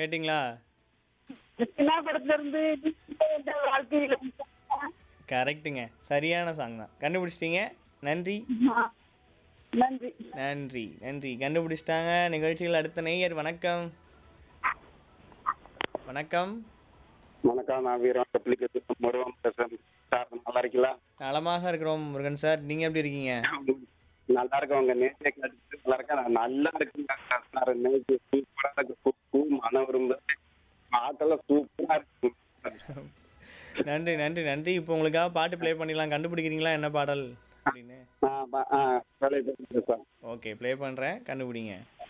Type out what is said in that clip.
கேட்டிங்களா கிருஷ்ணா படத்துல இருந்து இந்த வாழ்க்கையில கரெக்ட்டுங்க சரியான சாங் தான் கண்டுபிடிச்சிட்டீங்க நன்றி ஆ, நன்றி நன்றி நன்றி கண்டுபிடிச்சிட்டாங்க நிகழ்ச்சியில் அடுத்த நேயர் வணக்கம் வணக்கம் வணக்கம் நான் வீரம் அப்ளிகேஷன் முருகன் பேசுறேன் சார் நல்லா இருக்கீங்களா நலமாக இருக்கிறோம் முருகன் சார் நீங்கள் எப்படி இருக்கீங்க நல்லா இருக்கேன் உங்க நேச்சை கடிச்சு நல்லா இருக்கேன் நான் நல்லா இருக்குங்க சார் நேச்சு சூப்பரா இருக்கு பூ பூ மனம் விரும்புது பாட்டெல்லாம் சூப்பரா இருக்கு நன்றி நன்றி நன்றி இப்போ உங்களுக்காக பாட்டு ப்ளே பண்ணிடலாம் கண்டுபிடிக்கிறீங்களா என்ன பாடல் அப்படின்னு ஆ பா- ஆ வேலையை பேசுறேன் சார் ஓகே ப்ளே பண்ணுறேன் கண்டுபிடிங்க